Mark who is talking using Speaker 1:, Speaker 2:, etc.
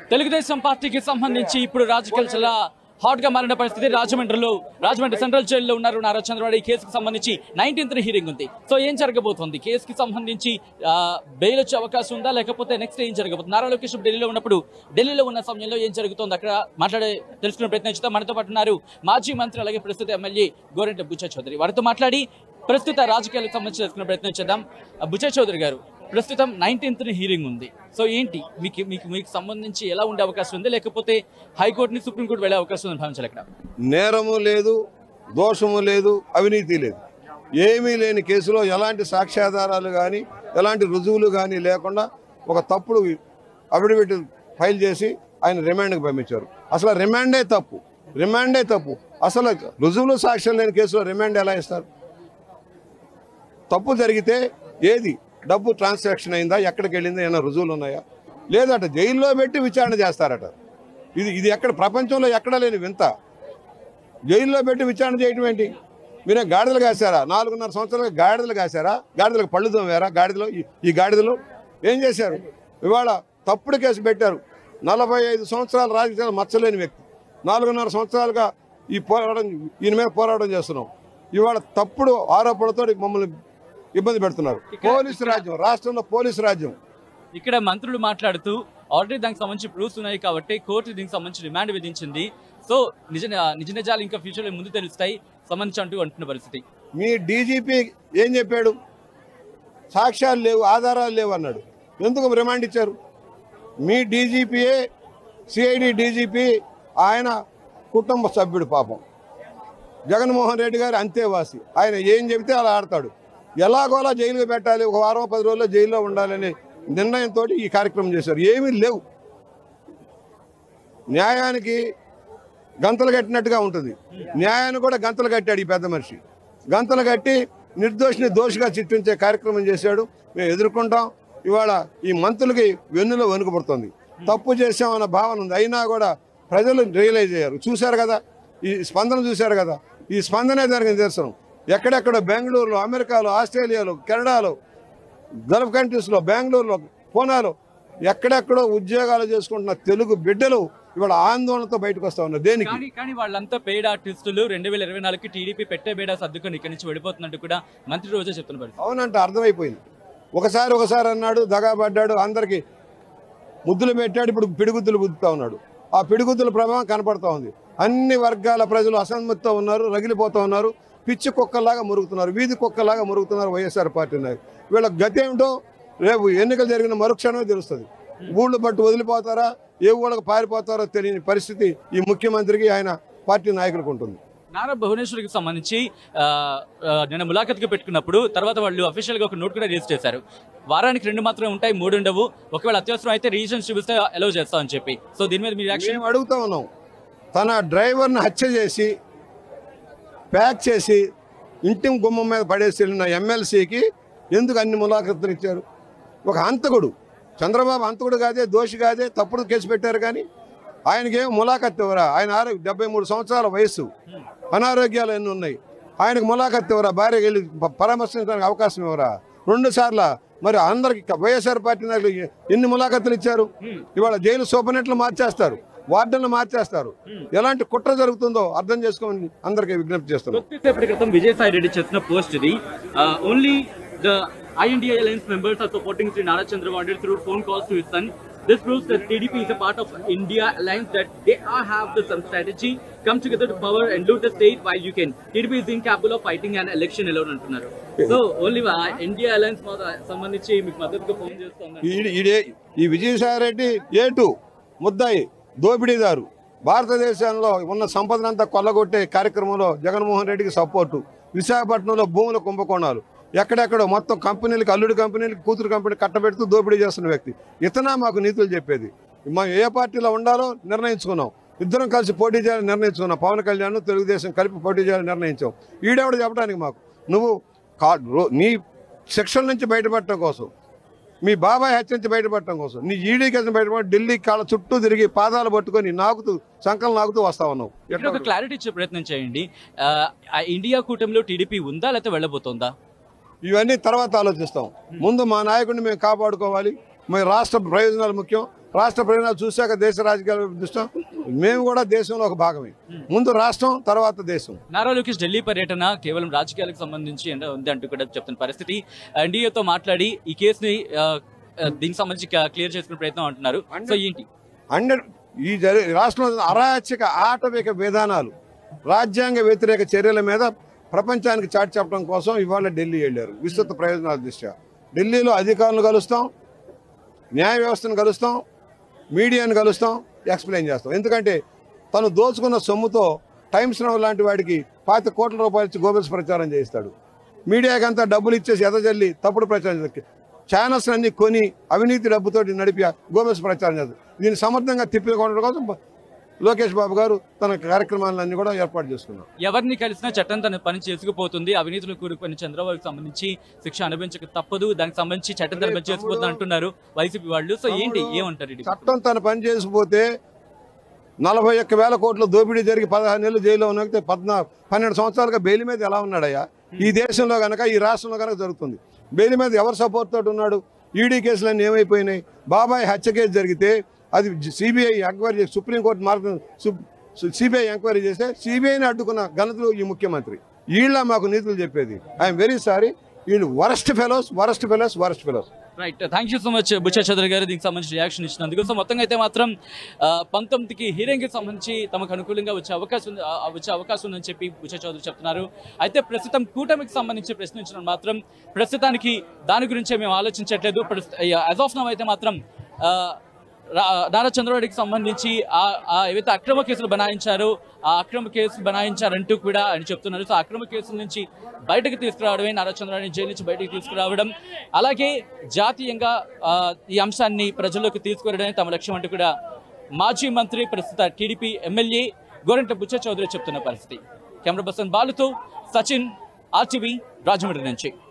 Speaker 1: తెలుగుదేశం పార్టీకి సంబంధించి ఇప్పుడు రాజకీయాలు చాలా హాట్ గా మారిన పరిస్థితి రాజమండ్రిలో రాజమండ్రి సెంట్రల్ జైల్లో ఉన్నారు నారా చంద్రబాబు ఈ కేసుకు సంబంధించి నైన్టీన్త్ హీరింగ్ ఉంది సో ఏం జరగబోతుంది కేసుకి సంబంధించి ఆ, బెయిల్ వచ్చే అవకాశం ఉందా లేకపోతే నెక్స్ట్ ఏం జరగబోతుంది నారా లోకేష్ ఢిల్లీలో ఉన్నప్పుడు ఢిల్లీలో ఉన్న సమయంలో ఏం జరుగుతుంది అక్కడ మాట్లాడే తెలుసుకునే ప్రయత్నం చేద్దాం మనతో పాటు ఉన్నారు మాజీ మంత్రి అలాగే ప్రస్తుత ఎమ్మెల్యే గోరెంట బుచ్చ చౌదరి వారితో మాట్లాడి ప్రస్తుత రాజకీయాలకు సంబంధించి తెలుసుకునే ప్రయత్నం చేద్దాం ఆ, బుచ్చ చౌదరి గారు ప్రస్తుతం నైన్టీన్త్ హీరింగ్ ఉంది సో ఏంటి మీకు మీకు మీకు సంబంధించి ఎలా ఉండే అవకాశం ఉంది లేకపోతే హైకోర్టుని సుప్రీంకోర్టు వెళ్ళే అవకాశం ఉంది భావించాలి ఇక్కడ
Speaker 2: నేరము లేదు దోషము లేదు అవినీతి లేదు ఏమీ లేని కేసులో ఎలాంటి సాక్ష్యాధారాలు కానీ ఎలాంటి రుజువులు కానీ లేకుండా ఒక తప్పుడు అఫిడవిట్ ఫైల్ చేసి ఆయన రిమాండ్కి పంపించారు అసలు రిమాండే తప్పు రిమాండే తప్పు అసలు రుజువులు సాక్ష్యం లేని కేసులో రిమాండ్ ఎలా ఇస్తారు తప్పు జరిగితే ఏది డబ్బు ట్రాన్సాక్షన్ అయిందా ఎక్కడికి వెళ్ళిందా ఏమైనా రుజువులు ఉన్నాయా లేదట జైల్లో పెట్టి విచారణ చేస్తారట ఇది ఇది ఎక్కడ ప్రపంచంలో ఎక్కడ లేని వింత జైల్లో పెట్టి విచారణ చేయడం ఏంటి మీరే గాడిదలు కాశారా నాలుగున్నర సంవత్సరాలుగా గాడిదలు కాశారా గాడిదలకు పళ్ళు తోమారా గాడిదలో ఈ- ఈ గాడిదలు ఏం చేశారు ఇవాళ తప్పుడు కేసు పెట్టారు నలభై ఐదు సంవత్సరాల రాజకీయాలు మచ్చలేని వ్యక్తి నాలుగున్నర సంవత్సరాలుగా ఈ పోరాటం ఈయన మీద పోరాటం చేస్తున్నాం ఇవాళ తప్పుడు ఆరోపణలతో మమ్మల్ని ఇబ్బంది పెడుతున్నారు పోలీసు రాజ్యం రాష్ట్రంలో పోలీసు రాజ్యం
Speaker 1: ఇక్కడ మంత్రులు మాట్లాడుతూ ఆల్రెడీ దానికి సంబంధించి ప్రూఫ్స్ ఉన్నాయి కాబట్టి కోర్టు దీనికి సంబంధించి రిమాండ్ విధించింది సో నిజ నిజ నిజాలు ఇంకా ఫ్యూచర్లో ముందు తెలుస్తాయి సంబంధించి అంటూ అంటున్న పరిస్థితి
Speaker 2: మీ డీజీపీ ఏం చెప్పాడు సాక్ష్యాలు లేవు ఆధారాలు లేవు అన్నాడు ఎందుకు రిమాండ్ ఇచ్చారు మీ డీజీపీయే సిఐడి డీజీపీ ఆయన కుటుంబ సభ్యుడు పాపం జగన్మోహన్ రెడ్డి గారు అంతేవాసి ఆయన ఏం చెబితే అలా ఆడతాడు ఎలాగోలా జైలుకి పెట్టాలి ఒక వారం పది రోజుల్లో జైల్లో ఉండాలనే నిర్ణయంతో ఈ కార్యక్రమం చేశారు ఏమీ లేవు న్యాయానికి గంతలు కట్టినట్టుగా ఉంటుంది న్యాయాన్ని కూడా గంతలు కట్టాడు ఈ పెద్ద మనిషి గంతలు కట్టి నిర్దోషిని దోషిగా చిట్టించే కార్యక్రమం చేశాడు మేము ఎదుర్కొంటాం ఇవాళ ఈ మంత్రులకి వెన్నులో వణుకుపడుతుంది తప్పు చేశామన్న భావన ఉంది అయినా కూడా ప్రజలు రియలైజ్ అయ్యారు చూశారు కదా ఈ స్పందన చూశారు కదా ఈ స్పందనే దానికి నిదర్శనం ఎక్కడెక్కడో బెంగళూరులో అమెరికాలో ఆస్ట్రేలియాలో కెనడాలో గల్ఫ్ కంట్రీస్లో బెంగళూరులో పూనాలో ఎక్కడెక్కడో ఉద్యోగాలు చేసుకుంటున్న తెలుగు బిడ్డలు ఇవాళ ఆందోళనతో బయటకు వస్తా ఉన్నారు దేనికి
Speaker 1: కానీ కానీ వాళ్ళంతా పెయిడ్ ఆర్టిస్టులు రెండు వేల ఇరవై నాలుగుకి టీడీపీ పెట్టే బేడా సర్దుకొని ఇక్కడి నుంచి వెళ్ళిపోతున్నట్టు కూడా మంత్రి రోజే చెప్తున్న పరిస్థితి
Speaker 2: అవునంటే అర్థమైపోయింది ఒకసారి ఒకసారి అన్నాడు దగాబడ్డాడు అందరికి ముద్దులు పెట్టాడు ఇప్పుడు పిడిగుద్దులు గుద్దుతా ఉన్నాడు ఆ పిడిగుద్దుల ప్రభావం కనపడతా ఉంది అన్ని వర్గాల ప్రజలు అసమ్మతితో ఉన్నారు రగిలిపోతా ఉన్నారు పిచ్చి కుక్కలాగా మురుగుతున్నారు వీధి కుక్కలాగా మురుగుతున్నారు వైఎస్ఆర్ పార్టీ నాయకులు వీళ్ళ గతి ఏమిటో రేపు ఎన్నికలు జరిగిన మరుక్షణమే తెలుస్తుంది ఊళ్ళు పట్టు వదిలిపోతారా ఏ ఊళ్ళకి పారిపోతారో తెలియని పరిస్థితి ఈ ముఖ్యమంత్రికి ఆయన పార్టీ నాయకులకు ఉంటుంది
Speaker 1: నారా భువనేశ్వర్కి సంబంధించి ఆ, ఆ, నిన్న ములాఖత్కి పెట్టుకున్నప్పుడు తర్వాత వాళ్ళు అఫీషియల్ గా ఒక నోట్ కూడా రిలీజ్ చేశారు వారానికి రెండు మాత్రమే ఉంటాయి మూడు ఉండవు ఒకవేళ అత్యవసరం అయితే రీజన్స్ చూపిస్తే అలౌ చేస్తామని చెప్పి సో దీని మీద మీ రియాక్షన్
Speaker 2: మేము అడుగుతా ఉన్నాం తన డ్రైవర్ని హత్య చేసి ప్యాక్ చేసి ఇంటి గుమ్మం మీద పడేసి వెళ్ళిన ఎమ్మెల్సీకి ఎందుకు అన్ని ములాఖతులు ఇచ్చారు ఒక హంతకుడు చంద్రబాబు హంతకుడు కాదే దోషి కాదే తప్పుడు కేసు పెట్టారు కానీ ఆయనకేం ములాఖత్ ఇవ్వరా ఆయన ఆరోగ్య డెబ్బై మూడు సంవత్సరాల వయస్సు అనారోగ్యాలు ఎన్ని ఉన్నాయి ఆయనకు ములాఖత్ ఇవ్వరా భార్యకి వెళ్ళి ప- పరామర్శించడానికి అవకాశం ఇవ్వరా రెండు సార్ల మరి అందరికి వైఎస్ఆర్ పార్టీ నాయకులు ఎన్ని ములాఖతులు ఇచ్చారు ఇవాళ జైలు సూపర్నెట్లు మార్చేస్తారు వార్డన్లు మార్చేస్తారు ఎలాంటి కుట్ర జరుగుతుందో అర్థం చేసుకోమని అందరికీ విజ్ఞప్తి చేస్తున్నాం
Speaker 1: కొద్దిసేపటి క్రితం విజయసాయి రెడ్డి చేసిన పోస్ట్ ఇది only the INDI alliance members are supporting Shri Nara Chandrababu Naidu through phone calls to his son This proves that TDP is a part of India alliance that they are have the some strategy, come together to power and loot the state while you can. TDP is incapable of fighting an election alone అంటున్నారు so only India alliance సంబంధించి మీకు మద్దతుగా phone చేస్తున్నారు
Speaker 2: ఈ- ఈడే ఈ విజయసాయిరెడ్డి ఏటు ముద్దాయి దోపిడీదారు భారతదేశంలో ఉన్న సంపదనంతా కొల్లగొట్టే కార్యక్రమంలో జగన్మోహన్ రెడ్డికి సపోర్టు విశాఖపట్నంలో భూముల కుంభకోణాలు ఎక్కడెక్కడో మొత్తం కంపెనీలకు అల్లుడి కంపెనీలకు కూతురు కంపెనీ కట్టబెడుతూ దోపిడీ చేస్తున్న వ్యక్తి ఇతనా మాకు నీతులు చెప్పేది మనం ఏ పార్టీలో ఉండాలో నిర్ణయించుకున్నాం ఇద్దరం కలిసి పోటీ చేయాలని నిర్ణయించుకున్నాం పవన్ కళ్యాణ్ తెలుగుదేశం కలిపి పోటీ చేయాలని నిర్ణయించాం ఈడెవడ చెప్పడానికి మాకు నువ్వు కా రో- నీ శిక్షల నుంచి బయటపడటం కోసం మీ బాబాయ్ హత్య నుంచి బయటపడటం కోసం నీ ఈడీ కేసు బయటపడి ఢిల్లీ కాళ్ళ చుట్టూ తిరిగి పాదాలు పట్టుకొని నాకుతూ సంకలం నాకుతూ వస్తా ఉన్నావు
Speaker 1: ఇక్కడ ఒక క్లారిటీ ఇచ్చే ప్రయత్నం చేయండి ఆ, ఆ ఇండియా కూటమిలో టీడీపీ ఉందా లేకపోతే వెళ్ళబోతోందా
Speaker 2: ఇవన్నీ తర్వాత ఆలోచిస్తాం ముందు మా నాయకుడిని మేము కాపాడుకోవాలి మీ రాష్ట్ర ప్రయోజనాలు ముఖ్యం రాష్ట్ర ప్రయోజనాలు చూశాక దేశ రాజకీయాల వైపు దృష్టి మేము కూడా దేశంలో ఒక భాగమే ముందు రాష్ట్రం తర్వాత దేశం
Speaker 1: నారా లోకేష్ ఢిల్లీ పర్యటన కేవలం రాజకీయాలకు సంబంధించి ఏంటో ఉంది అంటూ కూడా చెప్తున్న పరిస్థితి ఎన్డీఏతో మాట్లాడి ఈ కేసుని ఆ, ఆ, దీనికి సంబంధించి క్లియర్ చేసుకునే ప్రయత్నం అంటున్నారు సో ఏంటి
Speaker 2: హండ్రెడ్ ఈ జరి రాష్ట్రంలో అరాచక ఆటవిక విధానాలు రాజ్యాంగ వ్యతిరేక చర్యల మీద ప్రపంచానికి చాటి చెప్పడం కోసం ఇవాళ ఢిల్లీ వెళ్ళారు విస్తృత ప్రయోజనాల దృష్ట్యా ఢిల్లీలో అధికారులను కలుస్తాం న్యాయ వ్యవస్థను కలుస్తాం మీడియాను కలుస్తాం ఎక్స్ప్లెయిన్ చేస్తాం ఎందుకంటే తను దోచుకున్న సొమ్ముతో టైమ్స్ నవ్ లాంటి వాడికి పాతి కోట్ల రూపాయలు ఇచ్చి గోబెల్స్ ప్రచారం చేయిస్తాడు మీడియాకి అంతా డబ్బులు ఇచ్చేసి ఎదజల్లి తప్పుడు ప్రచారం చేస్తాడు ఛానల్స్ అన్ని కొని అవినీతి డబ్బుతోటి నడిపి గోబెల్స్ ప్రచారం చేస్తారు దీన్ని సమర్థంగా తిప్పికొనడం కోసం లోకేష్ బాబు గారు తన కార్యక్రమాలన్నీ కూడా ఏర్పాటు చేసుకున్నారు
Speaker 1: ఎవరిని కలిసినా చట్టం తన పని చేసుకుపోతుంది అవినీతిలో కూరుకుని చంద్రబాబుకి సంబంధించి శిక్ష అనుభవించక తప్పదు దానికి సంబంధించి చట్టం తన పని చేసుకుపోతుంది అంటున్నారు వైసీపీ వాళ్ళు సో ఏంటి ఏమంటారు ఇది
Speaker 2: చట్టం తన పని చేసిపోతే నలభై ఒక్క వేల కోట్ల దోపిడీ జరిగి పదహారు నెలలు జైల్లో ఉన్నట్టు పద్నా పన్నెండు సంవత్సరాలుగా బెయిల్ మీద ఎలా ఉన్నాడయ్యా ఈ దేశంలో గనక ఈ రాష్ట్రంలో గనక జరుగుతుంది బెయిల్ మీద ఎవరు సపోర్ట్ తోటి ఉన్నాడు ఈడీ కేసులన్నీ ఏమైపోయినాయి బాబాయ్ హత్య కేసు జరిగితే అది సిబిఐ ఎంక్వైరీ చేసి సుప్రీంకోర్టు మార్గం సిబిఐ ఎంక్వైరీ చేస్తే సిబిఐని అడ్డుకున్న ఘనతలు ఈ ముఖ్యమంత్రి వీళ్ళ మాకు నీతులు చెప్పేది ఐఎమ్ వెరీ సారీ వీళ్ళు worst fellows worst fellows worst fellows
Speaker 1: right thank you so much Buchcha Chowdary గారు దీనికి సంబంధించి రియాక్షన్ ఇచ్చినందుకు సో మొత్తంగా అయితే మాత్రం ఆ, పంతొమ్మిదికి హీరింగ్ కి సంబంధించి తమకు అనుకూలంగా వచ్చే అవకాశం ఉంది- ఆ, వచ్చే అవకాశం ఉందని చెప్పి బుచ్చా చౌదరి చెప్తున్నారు అయితే ప్రస్తుతం కూటమికి సంబంధించి ప్రశ్నించడం మాత్రం ప్రస్తుతానికి దాని గురించే మేము ఆలోచించట్లేదు యాజ్ ఆఫ్ నవ్ అయితే మాత్రం ఆ, రా- నారా చంద్రబాబుకి సంబంధించి ఆ ఆ ఏవైతే అక్రమ కేసులు బనాయించారో ఆ అక్రమ కేసులు బనాయించారంటూ కూడా ఆయన చెప్తున్నారు సో అక్రమ కేసుల నుంచి బయటకు తీసుకురావడమే నారా చంద్రబాబుని జైలు నుంచి బయటకు తీసుకురావడం అలాగే జాతీయంగా ఆ, ఈ అంశాన్ని ప్రజల్లోకి తీసుకురావడమే తమ లక్ష్యం అంటూ కూడా మాజీ మంత్రి ప్రస్తుత టీడీపీ ఎమ్మెల్యే గోరంట బుచ్చ చౌదరి చెప్తున్న పరిస్థితి కెమెరా పర్సన్ బాలుతో సచిన్ ఆర్టీవీ రాజమండ్రి నుంచి